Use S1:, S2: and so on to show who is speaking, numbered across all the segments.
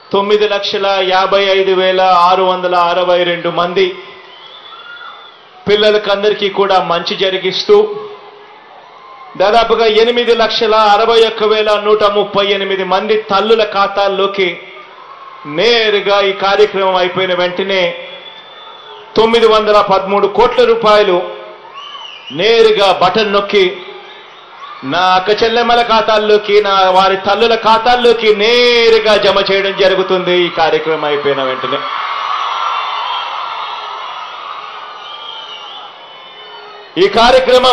S1: తొమ్మిది లక్షల యాభై ఐదు వేల ఆరు వందల అరవై రెండు మంది పిల్లలకందరికీ కూడా మంచి జరిగిస్తూ దాదాపుగా ఎనిమిది లక్షల అరవై ఒక్క వేల నూట ముప్పై ఎనిమిది మంది తల్లుల ఖాతాల్లోకి నేరుగా ఈ కార్యక్రమం అయిపోయిన వెంటనే తొమ్మిది వందల పదమూడు కోట్ల రూపాయలు నేరుగా బటన్ నొక్కి నా అక్క చెల్లెమ్మల ఖాతాల్లోకి నా వారి తల్లుల ఖాతాల్లోకి నేరుగా జమ చేయడం జరుగుతుంది ఈ కార్యక్రమం అయిపోయిన వెంటనే ఈ కార్యక్రమం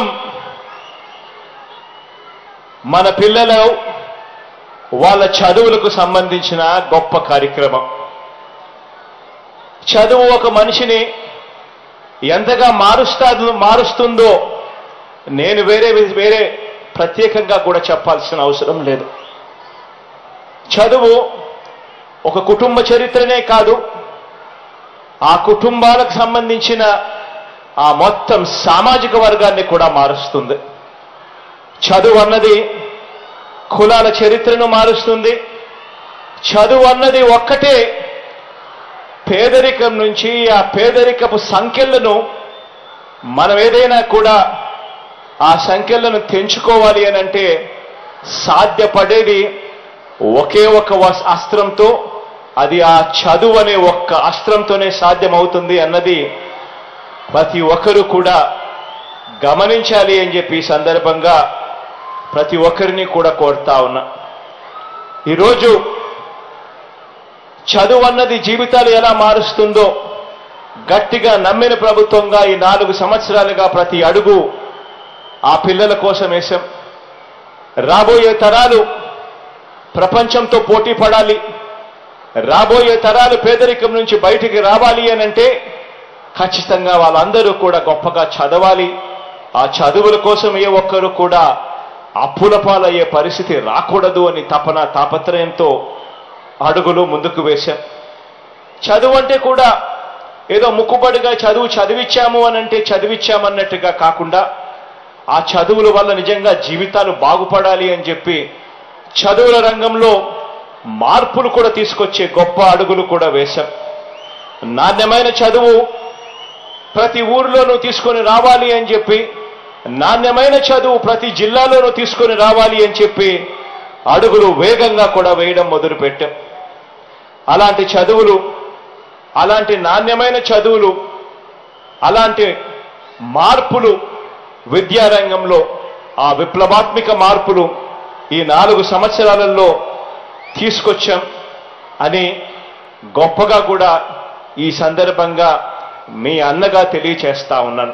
S1: మన పిల్లలు వాళ్ళ చదువులకు సంబంధించిన గొప్ప కార్యక్రమం చదువు ఒక మనిషిని ఎంతగా మారుస్తా మారుస్తుందో నేను వేరే వేరే ప్రత్యేకంగా కూడా చెప్పాల్సిన అవసరం లేదు చదువు ఒక కుటుంబ చరిత్రనే కాదు ఆ కుటుంబాలకు సంబంధించిన ఆ మొత్తం సామాజిక వర్గాన్ని కూడా మారుస్తుంది చదువు అన్నది కులాల చరిత్రను మారుస్తుంది చదువు అన్నది ఒక్కటే పేదరికం నుంచి ఆ పేదరికపు సంఖ్యలను మనం ఏదైనా కూడా ఆ సంఖ్యలను తెంచుకోవాలి అని అంటే సాధ్యపడేది ఒకే ఒక వస్- అస్త్రంతో అది ఆ చదువు అనే ఒక్క అస్త్రంతోనే సాధ్యమవుతుంది అన్నది ప్రతి ఒక్కరూ కూడా గమనించాలి అని చెప్పి ఈ సందర్భంగా ప్రతి ఒక్కరిని కూడా కోరుతా ఉన్నా ఈరోజు చదువు అన్నది జీవితాలు ఎలా మారుస్తుందో గట్టిగా నమ్మిన ప్రభుత్వంగా ఈ నాలుగు సంవత్సరాలుగా ప్రతి అడుగు ఆ పిల్లల కోసం వేశాం రాబోయే తరాలు ప్రపంచంతో పోటీ పడాలి రాబోయే తరాలు పేదరికం నుంచి బయటికి రావాలి అని అంటే ఖచ్చితంగా వాళ్ళందరూ కూడా గొప్పగా చదవాలి ఆ చదువుల కోసం ఏ ఒక్కరు కూడా అప్పుల పాలయ్యే పరిస్థితి రాకూడదు అని తపన తాపత్రయంతో అడుగులు ముందుకు వేశాం చదువు అంటే కూడా ఏదో ముక్కుబడిగా చదువు చదివిచ్చాము అని అంటే చదివిచ్చామన్నట్టుగా కాకుండా ఆ చదువుల వల్ల నిజంగా జీవితాలు బాగుపడాలి అని చెప్పి చదువుల రంగంలో మార్పులు కూడా తీసుకొచ్చే గొప్ప అడుగులు కూడా వేశాం నాణ్యమైన చదువు ప్రతి ఊరిలోనూ తీసుకొని రావాలి అని చెప్పి నాణ్యమైన చదువు ప్రతి జిల్లాలోనూ తీసుకొని రావాలి అని చెప్పి అడుగులు వేగంగా కూడా వేయడం మొదలుపెట్టాం అలాంటి చదువులు అలాంటి నాణ్యమైన చదువులు అలాంటి మార్పులు విద్యారంగంలో ఆ విప్లవాత్మిక మార్పులు ఈ నాలుగు సంవత్సరాలలో తీసుకొచ్చాం అని గొప్పగా కూడా ఈ సందర్భంగా మీ అన్నగా తెలియచేస్తా ఉన్నాను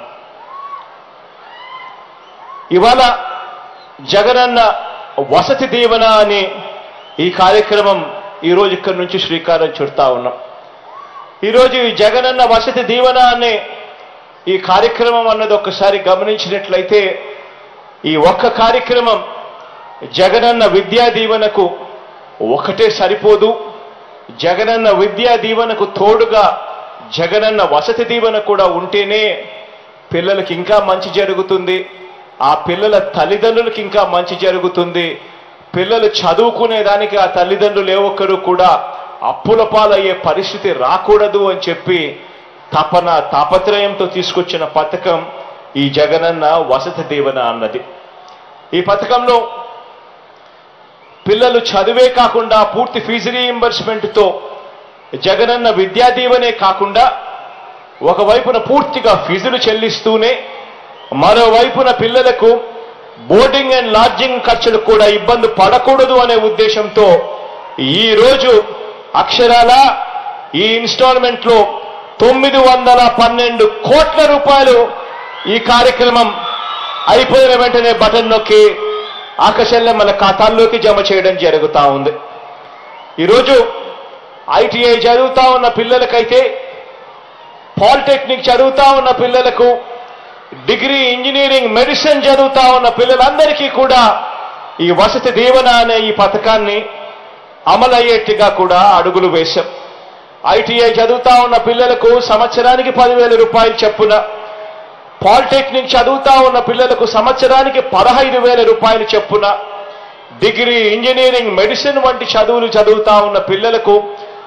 S1: ఇవాళ జగనన్న వసతి దీవెన అనే ఈ కార్యక్రమం ఈరోజు ఇక్కడి నుంచి శ్రీకారం చుడతా ఉన్నాం ఈరోజు ఈ జగనన్న వసతి దీవెన అనే ఈ కార్యక్రమం అన్నది ఒక్కసారి గమనించినట్లయితే ఈ ఒక్క కార్యక్రమం జగనన్న విద్యా దీవెనకు ఒకటే సరిపోదు జగనన్న విద్యా దీవెనకు తోడుగా జగనన్న వసతి దీవెన కూడా ఉంటేనే పిల్లలకి ఇంకా మంచి జరుగుతుంది ఆ పిల్లల తల్లిదండ్రులకి ఇంకా మంచి జరుగుతుంది పిల్లలు చదువుకునే దానికి ఆ తల్లిదండ్రులు ఏ ఒక్కరు కూడా అప్పుల పాలయ్యే పరిస్థితి రాకూడదు అని చెప్పి తపన తాపత్రయంతో తీసుకొచ్చిన పథకం ఈ జగనన్న వసతి దీవెన అన్నది ఈ పథకంలో పిల్లలు చదువే కాకుండా పూర్తి ఫీజు రీయింబర్స్మెంట్తో జగనన్న విద్యా దీవెనే కాకుండా ఒకవైపున పూర్తిగా ఫీజులు చెల్లిస్తూనే మరోవైపున పిల్లలకు బోర్డింగ్ అండ్ లాడ్జింగ్ ఖర్చులు కూడా ఇబ్బంది పడకూడదు అనే ఉద్దేశంతో ఈ రోజు అక్షరాల ఈ ఇన్స్టాల్మెంట్ లో తొమ్మిది వందల పన్నెండు కోట్ల రూపాయలు ఈ కార్యక్రమం అయిపోయిన వెంటనే బటన్ నొక్కి ఆకశల్యమ్మల ఖాతాల్లోకి జమ చేయడం జరుగుతా ఉంది ఈరోజు ఐటీఐ చదువుతా ఉన్న పిల్లలకైతే పాలిటెక్నిక్ చదువుతా ఉన్న పిల్లలకు డిగ్రీ ఇంజనీరింగ్ మెడిసిన్ చదువుతా ఉన్న పిల్లలందరికీ కూడా ఈ వసతి దీవెన అనే ఈ పథకాన్ని అమలయ్యేట్టుగా కూడా అడుగులు వేశాం ఐటీఐ చదువుతా ఉన్న పిల్లలకు సంవత్సరానికి పదివేల రూపాయలు చెప్పున పాలిటెక్నిక్ చదువుతా ఉన్న పిల్లలకు సంవత్సరానికి పదహైదు వేల రూపాయలు చెప్పున డిగ్రీ ఇంజనీరింగ్ మెడిసిన్ వంటి చదువులు చదువుతా ఉన్న పిల్లలకు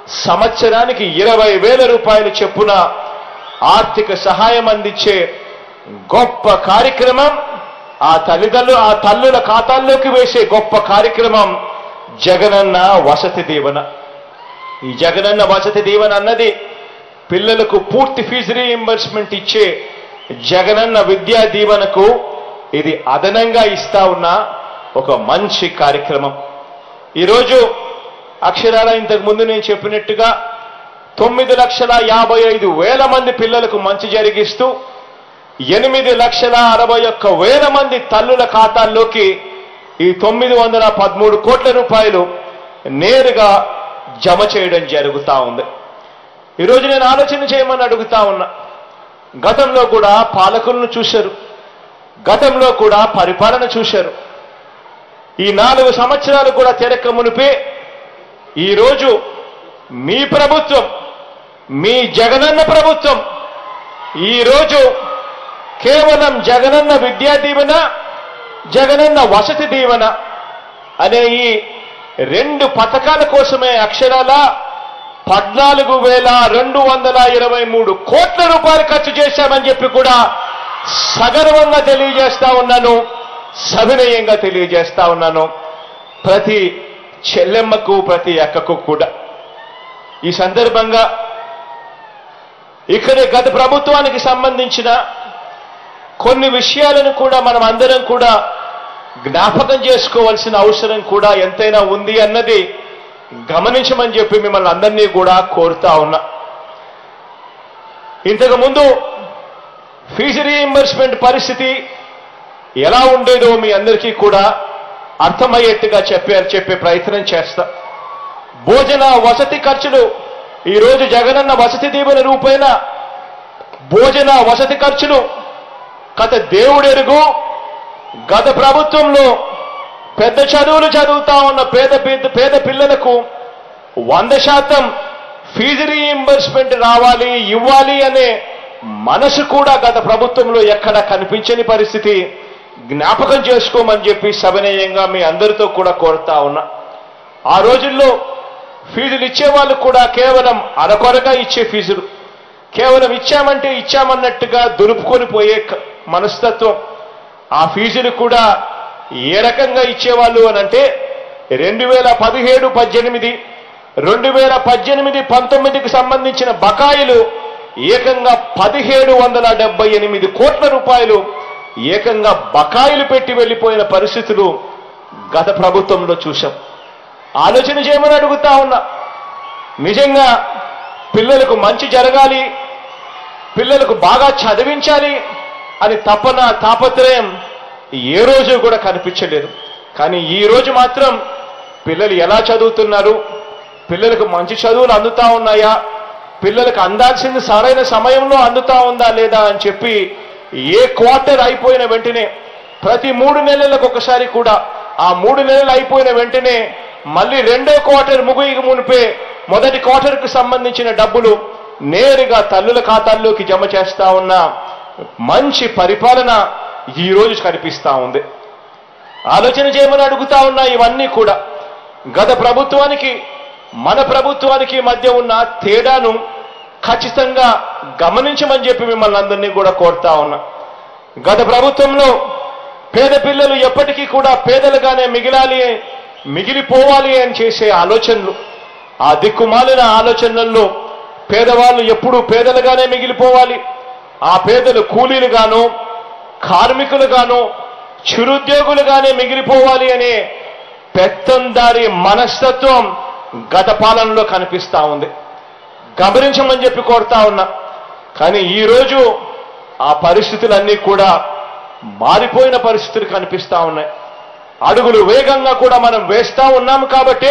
S1: సంవత్సరానికి ఇరవై వేల రూపాయలు చెప్పున ఆర్థిక సహాయం అందించే గొప్ప కార్యక్రమం ఆ తల్లిదండ్రులు ఆ తల్లుల ఖాతాల్లోకి వేసే గొప్ప కార్యక్రమం జగనన్న వసతి దీవెన ఈ జగనన్న వసతి దీవెన అన్నది పిల్లలకు పూర్తి ఫీజు రీఎంబర్స్మెంట్ ఇచ్చే జగనన్న విద్యా దీవెనకు ఇది అదనంగా ఇస్తా ఉన్న ఒక మంచి కార్యక్రమం ఈరోజు అక్షరాల ఇంతకు ముందు నేను చెప్పినట్టుగా తొమ్మిది లక్షల యాభై ఐదు వేల మంది పిల్లలకు మంచి జరిగిస్తూ ఎనిమిది లక్షల అరవై ఒక్క వేల మంది తల్లుల ఖాతాల్లోకి ఈ తొమ్మిది వందల పదమూడు కోట్ల రూపాయలు నేరుగా జమ చేయడం జరుగుతా ఉంది ఈరోజు నేను ఆలోచన చేయమని అడుగుతా ఉన్నా గతంలో కూడా పాలకులను చూశారు గతంలో కూడా పరిపాలన చూశారు ఈ నాలుగు సంవత్సరాలు కూడా తెరక్క మునిపే ఈరోజు మీ ప్రభుత్వం మీ జగనన్న ప్రభుత్వం ఈరోజు కేవలం జగనన్న విద్యా దీవెన జగనన్న వసతి దీవెన అనే ఈ రెండు పథకాల కోసమే అక్షరాల పద్నాలుగు వేల రెండు వందల ఇరవై మూడు కోట్ల రూపాయలు ఖర్చు చేశామని చెప్పి కూడా సగర్వంగా తెలియజేస్తా ఉన్నాను సవినయంగా తెలియజేస్తా ఉన్నాను ప్రతి చెల్లెమ్మకు ప్రతి అక్కకు కూడా ఈ సందర్భంగా ఇక్కడ గత ప్రభుత్వానికి సంబంధించిన కొన్ని విషయాలను కూడా మనం అందరం కూడా జ్ఞాపకం చేసుకోవాల్సిన అవసరం కూడా ఎంతైనా ఉంది అన్నది గమనించమని చెప్పి మిమ్మల్ని అందరినీ కూడా కోరుతా ఉన్నా ఇంతకు ముందు ఫీజు రీఎంబర్స్మెంట్ పరిస్థితి ఎలా ఉండేదో మీ అందరికీ కూడా అర్థమయ్యేట్టుగా చెప్పే చెప్పే ప్రయత్నం చేస్తా భోజన వసతి ఖర్చులు ఈరోజు జగనన్న వసతి దీవెన రూపేణ భోజన వసతి ఖర్చులు గత దేవుడెరుగు గత ప్రభుత్వంలో పెద్ద చదువులు చదువుతా ఉన్న పేద పేద పేద పిల్లలకు వంద శాతం ఫీజు రీయింబర్స్మెంట్ రావాలి ఇవ్వాలి అనే మనసు కూడా గత ప్రభుత్వంలో ఎక్కడ కనిపించని పరిస్థితి జ్ఞాపకం చేసుకోమని చెప్పి సవినయంగా మీ అందరితో కూడా కోరుతా ఉన్నా ఆ రోజుల్లో ఫీజులు ఇచ్చేవాళ్ళు కూడా కేవలం అరకొరగా ఇచ్చే ఫీజులు కేవలం ఇచ్చామంటే ఇచ్చామన్నట్టుగా దులుపుకొని పోయే క- మనస్తత్వం ఆ ఫీజులు కూడా ఏ రకంగా ఇచ్చేవాళ్ళు అని అంటే రెండు వేల పదిహేడు పద్దెనిమిది రెండు వేల పద్దెనిమిది పంతొమ్మిదికి సంబంధించిన బకాయిలు ఏకంగా పదిహేడు వందల డెబ్బై ఎనిమిది కోట్ల రూపాయలు ఏకంగా బకాయిలు పెట్టి వెళ్ళిపోయిన పరిస్థితులు గత ప్రభుత్వంలో చూశాం ఆలోచన చేయమని అడుగుతా ఉన్నా నిజంగా పిల్లలకు మంచి జరగాలి పిల్లలకు బాగా చదివించాలి అని తపన తాపత్రయం ఏ రోజు కూడా కనిపించలేదు కానీ ఈ రోజు మాత్రం పిల్లలు ఎలా చదువుతున్నారు పిల్లలకు మంచి చదువులు అందుతా ఉన్నాయా పిల్లలకు అందాల్సింది సరైన సమయంలో అందుతా ఉందా లేదా అని చెప్పి ఏ క్వార్టర్ అయిపోయిన వెంటనే ప్రతి మూడు నెలలకు ఒకసారి కూడా ఆ మూడు నెలలు అయిపోయిన వెంటనే మళ్ళీ రెండో క్వార్టర్ ముగియ మునిపే మొదటి క్వార్టర్కు సంబంధించిన డబ్బులు నేరుగా తల్లుల ఖాతాల్లోకి జమ చేస్తా ఉన్న మంచి పరిపాలన ఈ రోజు కనిపిస్తా ఉంది ఆలోచన చేయమని అడుగుతా ఉన్నా ఇవన్నీ కూడా గత ప్రభుత్వానికి మన ప్రభుత్వానికి మధ్య ఉన్న తేడాను ఖచ్చితంగా గమనించమని చెప్పి మిమ్మల్ని అందరినీ కూడా కోరుతా ఉన్నా గత ప్రభుత్వంలో పేద పిల్లలు ఎప్పటికీ కూడా పేదలుగానే మిగిలాలి మిగిలిపోవాలి అని చేసే ఆలోచనలు ఆ దిక్కుమాలిన ఆలోచనల్లో పేదవాళ్ళు ఎప్పుడూ పేదలుగానే మిగిలిపోవాలి ఆ పేదలు కూలీలుగాను కార్మికులుగాను చిరుద్యోగులుగానే మిగిలిపోవాలి అనే పెత్తందారి మనస్తత్వం గత పాలనలో కనిపిస్తా ఉంది గమనించమని చెప్పి కోరుతా ఉన్నా కానీ ఈరోజు ఆ పరిస్థితులన్నీ కూడా మారిపోయిన పరిస్థితులు కనిపిస్తా ఉన్నాయి అడుగులు వేగంగా కూడా మనం వేస్తా ఉన్నాం కాబట్టి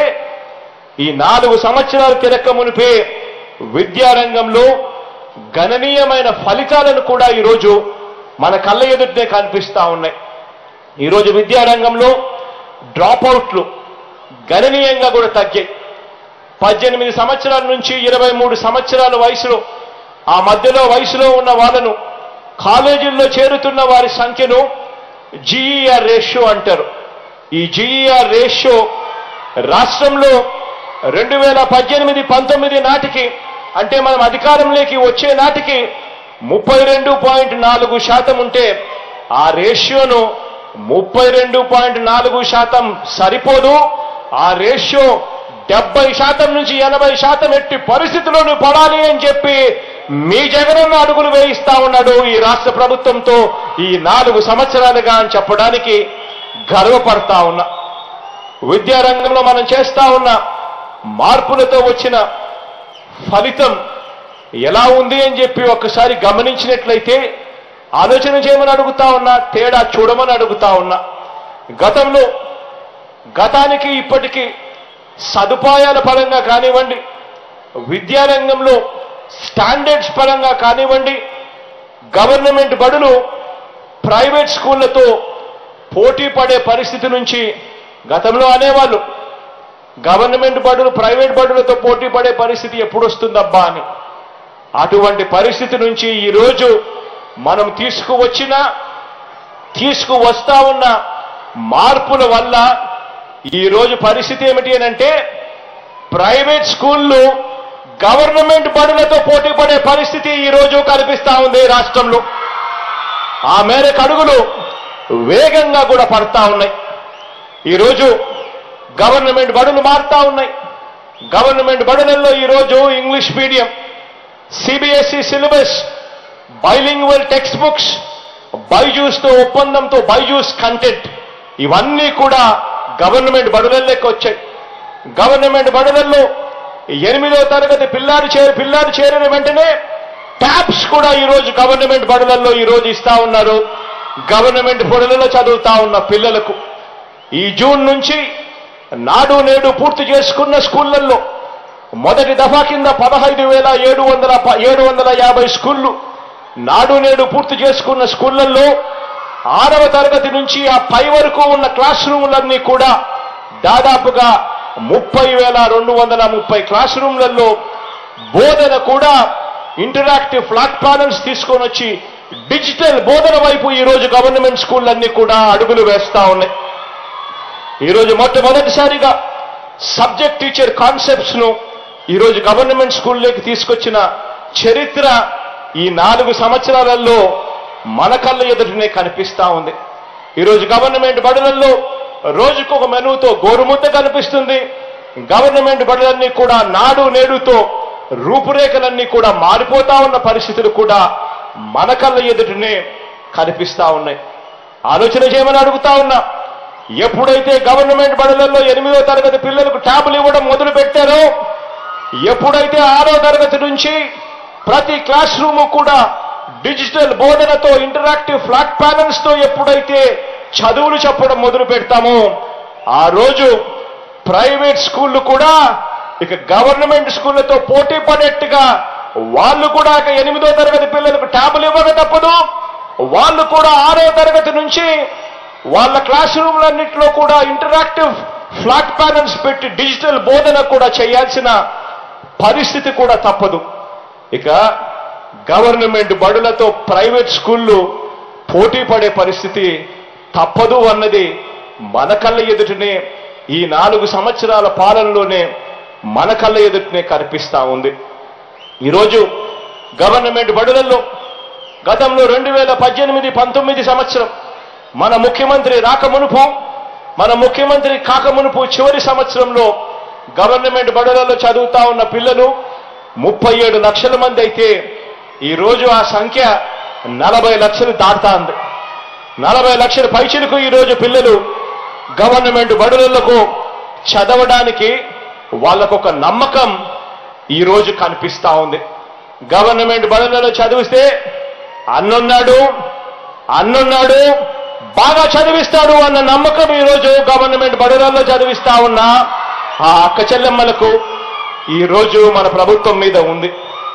S1: ఈ నాలుగు సంవత్సరాలు తిరక్క మునిపే విద్యారంగంలో గణనీయమైన ఫలితాలను కూడా ఈరోజు మన కళ్ళ ఎదుటే కనిపిస్తా ఉన్నాయి ఈరోజు విద్యారంగంలో డ్రాప్ అవుట్లు గణనీయంగా కూడా తగ్గాయి పద్దెనిమిది సంవత్సరాల నుంచి ఇరవై మూడు సంవత్సరాల వయసులో ఆ మధ్యలో వయసులో ఉన్న వాళ్ళను కాలేజీల్లో చేరుతున్న వారి సంఖ్యను జీఈఆర్ రేషియో అంటారు ఈ జీఈఆర్ రేషియో రాష్ట్రంలో రెండు వేల పద్దెనిమిది పంతొమ్మిది నాటికి అంటే మనం అధికారంలోకి వచ్చే నాటికి ముప్పై రెండు పాయింట్ నాలుగు శాతం ఉంటే ఆ రేషియోను ముప్పై రెండు పాయింట్ నాలుగు శాతం సరిపోదు ఆ రేషియో డెబ్బై శాతం నుంచి ఎనభై శాతం ఎట్టి పరిస్థితుల్లోనూ పడాలి అని చెప్పి మీ జగనన్న అడుగులు వేయిస్తా ఉన్నాడు ఈ రాష్ట్ర ప్రభుత్వంతో ఈ నాలుగు సంవత్సరాలుగా అని చెప్పడానికి గర్వపడతా ఉన్నా విద్యారంగంలో మనం చేస్తా ఉన్న మార్పులతో వచ్చిన ఫలితం ఎలా ఉంది అని చెప్పి ఒక్కసారి గమనించినట్లయితే ఆలోచన చేయమని అడుగుతా ఉన్నా తేడా చూడమని అడుగుతా ఉన్నా గతంలో గతానికి ఇప్పటికీ సదుపాయాల పరంగా కానివ్వండి విద్యారంగంలో స్టాండర్డ్స్ పరంగా కానివ్వండి గవర్నమెంట్ బడులు ప్రైవేట్ స్కూళ్లతో పోటీ పడే పరిస్థితి నుంచి గతంలో అనేవాళ్ళు గవర్నమెంట్ బడులు ప్రైవేట్ బడులతో పోటీ పడే పరిస్థితి ఎప్పుడు వస్తుందబ్బా అని అటువంటి పరిస్థితి నుంచి ఈరోజు మనం తీసుకువచ్చిన తీసుకువస్తా ఉన్న మార్పుల వల్ల ఈరోజు పరిస్థితి ఏమిటి అని అంటే ప్రైవేట్ స్కూళ్ళు గవర్నమెంట్ బడులతో పోటీ పడే పరిస్థితి ఈరోజు కనిపిస్తా ఉంది రాష్ట్రంలో ఆ మేరకు అడుగులు వేగంగా కూడా పడతా ఉన్నాయి ఈరోజు గవర్నమెంట్ బడులు మారుతా ఉన్నాయి గవర్నమెంట్ బడులలో ఈరోజు English medium CBSE syllabus bilingual text books బైజూస్తో ఒప్పందంతో బైజూస్ కంటెంట్ ఇవన్నీ కూడా గవర్నమెంట్ బడులలోకి వచ్చాయి గవర్నమెంట్ బడులలో ఎనిమిదో తరగతి పిల్లాడు చేరి పిల్లాడు చేరిన వెంటనే ట్యాబ్స్ కూడా ఈరోజు గవర్నమెంట్ బడులలో ఈరోజు ఇస్తా ఉన్నారు గవర్నమెంట్ బడులలో చదువుతా ఉన్న పిల్లలకు ఈ జూన్ నుంచి నాడు నేడు పూర్తి చేసుకున్న స్కూళ్లలో మొదటి దఫా కింద పదహైదు వేల ఏడు వందల ప- ఏడు వందల యాభై స్కూళ్లు నాడు నేడు పూర్తి చేసుకున్న స్కూళ్లలో ఆరవ తరగతి నుంచి ఆ పై వరకు ఉన్న క్లాస్ రూములన్నీ కూడా దాదాపుగా ముప్పై వేల రెండు వందల ముప్పై క్లాస్ రూమ్లలో బోధన కూడా ఇంటరాక్టివ్ ఫ్లాట్ ప్యానల్స్ తీసుకొని వచ్చి డిజిటల్ బోధన వైపు ఈరోజు గవర్నమెంట్ స్కూళ్ళన్నీ కూడా అడుగులు వేస్తా ఉన్నాయి ఈరోజు మొట్టమొదటిసారిగా సబ్జెక్ట్ టీచర్ కాన్సెప్ట్స్ ను ఈరోజు గవర్నమెంట్ స్కూల్లోకి తీసుకొచ్చిన చరిత్ర ఈ నాలుగు సంవత్సరాలలో మన కళ్ళ ఎదుటనే కనిపిస్తా ఉంది ఈరోజు గవర్నమెంట్ బడులలో రోజుకొక మెనూతో గోరుముద్ద కనిపిస్తుంది గవర్నమెంట్ బడులన్నీ కూడా నాడు నేడుతో రూపురేఖలన్నీ కూడా మారిపోతా ఉన్న పరిస్థితులు కూడా మన కళ్ళ ఎదుటనే కనిపిస్తా ఉన్నాయి ఆలోచన చేయమని అడుగుతా ఉన్నా ఎప్పుడైతే గవర్నమెంట్ బడులలో ఎనిమిదో తరగతి పిల్లలకు ట్యాబులు ఇవ్వడం మొదలు పెట్టారో ఎప్పుడైతే ఆరో తరగతి నుంచి ప్రతి క్లాస్ రూము కూడా డిజిటల్ బోధనతో ఇంటరాక్టివ్ ఫ్లాట్ ప్యానల్స్ తో ఎప్పుడైతే చదువులు చెప్పడం మొదలు పెడతామో ఆ రోజు ప్రైవేట్ స్కూళ్ళు కూడా ఇక గవర్నమెంట్ స్కూళ్ళతో పోటీ పడేట్టుగా వాళ్ళు కూడా ఇక ఎనిమిదో తరగతి పిల్లలకు ట్యాబులు ఇవ్వక తప్పదు వాళ్ళు కూడా ఆరో తరగతి నుంచి వాళ్ళ క్లాస్ రూమ్లన్నింటిలో కూడా ఇంటరాక్టివ్ ఫ్లాట్ ప్యానల్స్ పెట్టి డిజిటల్ బోధన కూడా చేయాల్సిన పరిస్థితి కూడా తప్పదు ఇక గవర్నమెంట్ బడులతో ప్రైవేట్ స్కూళ్ళు పోటీ పడే పరిస్థితి తప్పదు అన్నది మన కళ్ళ ఎదుటనే ఈ నాలుగు సంవత్సరాల పాలనలోనే మన కళ్ళ ఎదుటనే కనిపిస్తా ఉంది ఈరోజు గవర్నమెంట్ బడులలో గతంలో రెండు వేల పద్దెనిమిది పంతొమ్మిది సంవత్సరం మన ముఖ్యమంత్రి రాకమునుపు మన ముఖ్యమంత్రి కాకమునుపు చివరి సంవత్సరంలో గవర్నమెంట్ బడులలో చదువుతా ఉన్న పిల్లలు ముప్పై ఏడు లక్షల మంది అయితే ఈ రోజు ఆ సంఖ్య నలభై లక్షలు దాటుతా ఉంది నలభై లక్షల పైచిలకు ఈరోజు పిల్లలు గవర్నమెంట్ బడులకు చదవడానికి వాళ్ళకొక నమ్మకం ఈరోజు కనిపిస్తా ఉంది గవర్నమెంట్ బడులలో చదివిస్తే అన్నున్నాడు అన్నున్నాడు బాగా చదివిస్తాడు అన్న నమ్మకం ఈరోజు గవర్నమెంట్ బడులలో చదివిస్తా ఉన్న ఆ అక్క చెల్లెమ్మలకు ఈరోజు మన ప్రభుత్వం మీద ఉంది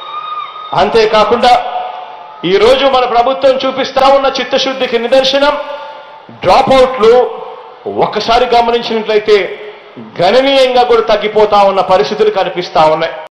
S1: అంతేకాకుండా ఈరోజు మన ప్రభుత్వం చూపిస్తా ఉన్న చిత్తశుద్ధికి నిదర్శనం డ్రాప్ అవుట్లు ఒక్కసారి గమనించినట్లయితే గణనీయంగా కూడా తగ్గిపోతా ఉన్న పరిస్థితులు కనిపిస్తా ఉన్నాయి